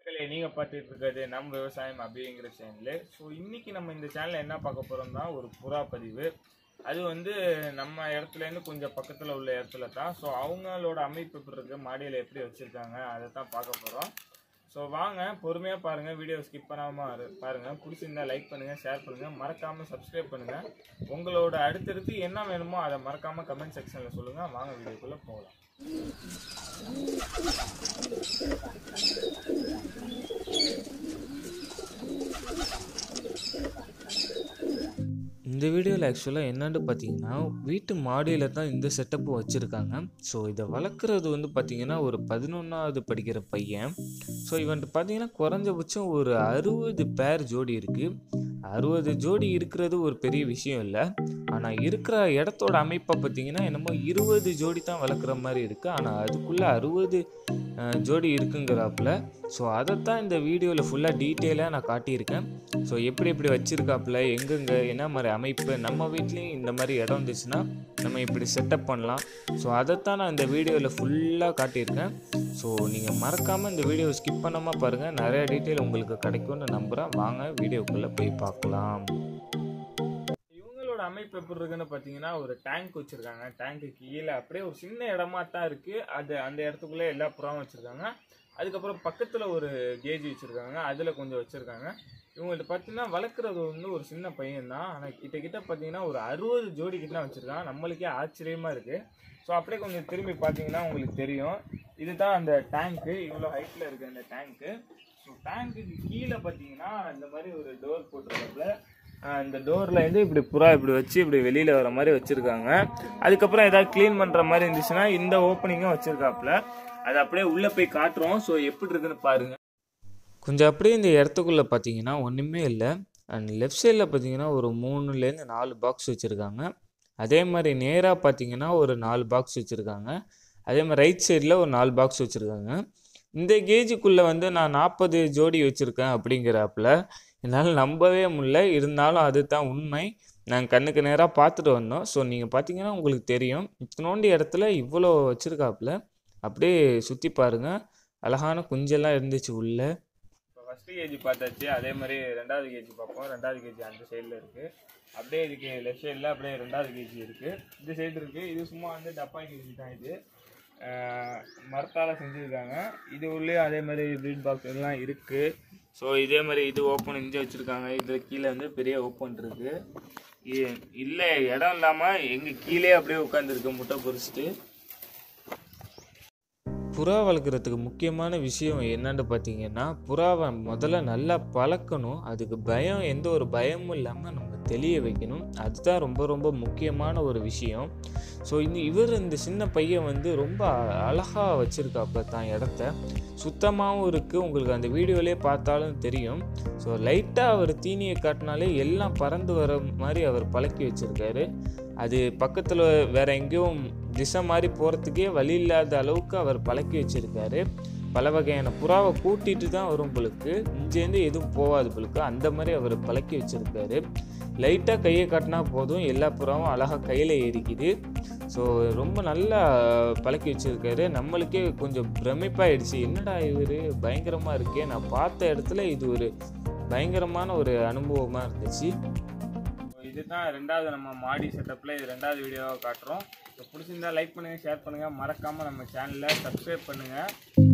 மக்களே நீங்க பார்த்துட்டு இருக்கிறது நம் விவசாயம் அப்படிங்கிற சேனல் ஸோ இன்னைக்கு நம்ம இந்த சேனல்ல என்ன பார்க்க போறோம்னா ஒரு புறா பதிவு அது வந்து நம்ம இடத்துல இருந்து கொஞ்சம் பக்கத்துல உள்ள இடத்துல தான் ஸோ அவங்களோட அமைப்பு எப்படி இருக்கு மாடியில் எப்படி வச்சிருக்காங்க அதை தான் பார்க்க போறோம் ஸோ வாங்க பொறுமையா பாருங்க வீடியோ ஸ்கிப் பண்ணாம இரு- பாருங்க பிடிச்சிருந்தா லைக் பண்ணுங்க ஷேர் பண்ணுங்க மறக்காம சப்ஸ்கிரைப் பண்ணுங்க உங்களோட அடுத்தடுத்து என்ன வேணுமோ அதை மறக்காம கமெண்ட் செக்ஷன்ல சொல்லுங்க வாங்க வீடியோக்குள்ள போகலாம் இந்த வீடியோவில் ஆக்சுவலாக என்னன்னு பார்த்தீங்கன்னா வீட்டு மாடியில் தான் இந்த செட்டப்பு வச்சுருக்காங்க ஸோ இதை வளர்க்குறது வந்து பார்த்தீங்கன்னா ஒரு பதினொன்றாவது படிக்கிற பையன் ஸோ இவன்ட்டு பார்த்தீங்கன்னா குறைஞ்சபட்சம் ஒரு அறுபது பேர் ஜோடி இருக்குது அறுபது ஜோடி இருக்கிறது ஒரு பெரிய விஷயம் இல்லை ஆனால் இருக்கிற இடத்தோட அமைப்பை பார்த்தீங்கன்னா என்னமோ இருபது ஜோடி தான் வளர்க்குற மாதிரி இருக்குது ஆனால் அதுக்குள்ளே அறுபது ஜோடி இருக்குங்கிறாப்புல ஸோ அதைத்தான் இந்த வீடியோவில் ஃபுல்லாக டீட்டெயிலாக நான் காட்டியிருக்கேன் ஸோ எப்படி எப்படி வச்சிருக்காப்புல எங்கெங்க என்ன மாதிரி அமைப்பு நம்ம வீட்லேயும் இந்த மாதிரி இடம் இருந்துச்சுன்னா நம்ம இப்படி செட்டப் பண்ணலாம் ஸோ அதைத்தான் நான் இந்த வீடியோவில் ஃபுல்லாக காட்டியிருக்கேன் ஸோ நீங்கள் மறக்காமல் இந்த வீடியோவை ஸ்கிப் பண்ணாமல் பாருங்கள் நிறைய டீட்டெயில் உங்களுக்கு கிடைக்கும்னு நம்புகிறேன் வாங்க வீடியோக்குள்ளே போய் பார்க்கலாம் இவங்களோட அமைப்பு எப்படி இருக்குன்னு பார்த்தீங்கன்னா ஒரு டேங்க் வச்சிருக்காங்க டேங்க்கு கீழே அப்படியே ஒரு சின்ன இடமா தான் இருக்கு அது அந்த இடத்துக்குள்ளே எல்லா புறாவும் வச்சிருக்காங்க அதுக்கப்புறம் பக்கத்துல ஒரு கேஜி வச்சிருக்காங்க அதுல கொஞ்சம் வச்சிருக்காங்க இவங்கள்ட்ட பார்த்தீங்கன்னா வளர்க்குறது வந்து ஒரு சின்ன பையன் தான் ஆனால் கிட்ட கிட்ட பார்த்தீங்கன்னா ஒரு அறுபது ஜோடி கிட்ட வச்சிருக்காங்க நம்மளுக்கே ஆச்சரியமா இருக்கு ஸோ அப்படியே கொஞ்சம் திரும்பி பார்த்தீங்கன்னா உங்களுக்கு தெரியும் இதுதான் அந்த டேங்க்கு இவ்வளோ ஹைட்டில் இருக்கு அந்த டேங்க்கு ஸோ டேங்க்குக்கு கீழே பார்த்தீங்கன்னா இந்த மாதிரி ஒரு டோர் போட்டிருக்காப்புல ஆஹ் இந்த டோர்ல இருந்து இப்படி புறா இப்படி வச்சு இப்படி வெளியில வர மாதிரி வச்சிருக்காங்க அதுக்கப்புறம் ஏதாவது க்ளீன் பண்ற மாதிரி இருந்துச்சுன்னா இந்த ஓப்பனிங்கும் வச்சிருக்காப்புல அது அப்படியே உள்ள போய் காட்டுறோம் ஸோ எப்படி இருக்குன்னு பாருங்க கொஞ்சம் அப்படியே இந்த இடத்துக்குள்ளே பார்த்தீங்கன்னா ஒன்றுமே இல்லை அண்ட் லெஃப்ட் சைடில் பார்த்தீங்கன்னா ஒரு மூணுலேருந்து நாலு பாக்ஸ் வச்சுருக்காங்க அதே மாதிரி நேராக பார்த்தீங்கன்னா ஒரு நாலு பாக்ஸ் வச்சுருக்காங்க அதே மாதிரி ரைட் சைடில் ஒரு நாலு பாக்ஸ் வச்சுருக்காங்க இந்த கேஜுக்குள்ளே வந்து நான் நாற்பது ஜோடி வச்சுருக்கேன் அப்படிங்கிறாப்புல என்னால் நம்பவே முடியல இருந்தாலும் அதுதான் உண்மை நாங்கள் கண்ணுக்கு நேராக பார்த்துட்டு வந்தோம் ஸோ நீங்கள் பார்த்தீங்கன்னா உங்களுக்கு தெரியும் இத்தனோண்டி இடத்துல இவ்வளோ வச்சுருக்காப்புல அப்படியே சுற்றி பாருங்கள் அழகான குஞ்செல்லாம் இருந்துச்சு உள்ளே இப்போ ஃபர்ஸ்ட் கேஜி பார்த்தாச்சு அதே மாதிரி ரெண்டாவது கேஜி பார்ப்போம் ரெண்டாவது கேஜி அந்த சைடில் இருக்கு அப்படியே இதுக்கு லெஃப்ட் சைடில் அப்படியே ரெண்டாவது கேஜி இருக்கு இந்த சைடு இருக்கு இது சும்மா வந்து டப்பா கேஜி தான் இது ஆஹ் மரத்தால செஞ்சுருக்காங்க இது உள்ளே அதே மாதிரி ப்ரீட் பாக்ஸ் எல்லாம் இருக்கு ஸோ இதே மாதிரி இது ஓப்பன் இங்கே வச்சுருக்காங்க இது கீழே வந்து பெரிய ஓப்பன் இருக்கு இ- இல்லை இடம் இல்லாமல் எங்கள் கீழே அப்படியே உட்காந்துருக்கு முட்டை பொரிச்சிட்டு புறா வளர்க்குறதுக்கு முக்கியமான விஷயம் என்னன்னு பார்த்தீங்கன்னா புறாவை முதல்ல நல்லா பழக்கணும் அதுக்கு பயம் எந்த ஒரு பயமும் இல்லாமல் நம்ம தெளிய வைக்கணும் அதுதான் ரொம்ப ரொம்ப முக்கியமான ஒரு விஷயம் ஸோ இந்த இவர் இந்த சின்ன பையன் வந்து ரொம்ப அழகாக வச்சுருக்காப்புல தான் இடத்த சுத்தமாகவும் இருக்குது உங்களுக்கு அந்த வீடியோலே பார்த்தாலும் தெரியும் ஸோ லைட்டாக அவர் தீனியை காட்டினாலே எல்லாம் பறந்து வர மாதிரி அவர் பழக்கி வச்சுருக்காரு அது பக்கத்தில் வேற எங்கேயும் திசை மாதிரி போகிறதுக்கே வழி இல்லாத அளவுக்கு அவர் பழக்கி வச்சிருக்காரு பல வகையான புறாவை கூட்டிட்டு தான் வரும் பொழுக்கு இங்கேருந்து எதுவும் போகாது பொழுக்கு அந்த மாதிரி அவர் பழக்கி வச்சிருக்காரு லைட்டாக கையை காட்டினா போதும் எல்லா புறாவும் அழகாக கையில் ஏறிக்குது ஸோ ரொம்ப நல்லா பழக்கி வச்சிருக்காரு நம்மளுக்கே கொஞ்சம் பிரமிப்பாயிடுச்சு என்னடா இவர் பயங்கரமாக இருக்கே நான் பார்த்த இடத்துல இது ஒரு பயங்கரமான ஒரு அனுபவமாக இருந்துச்சு இதுதான் ரெண்டாவது நம்ம மாடி செட்டப்பில் இது ரெண்டாவது வீடியோவாக காட்டுறோம் ஸோ பிடிச்சிருந்தா லைக் பண்ணுங்கள் ஷேர் பண்ணுங்கள் மறக்காமல் நம்ம சேனலை சப்ஸ்கிரைப் பண்ணுங்கள்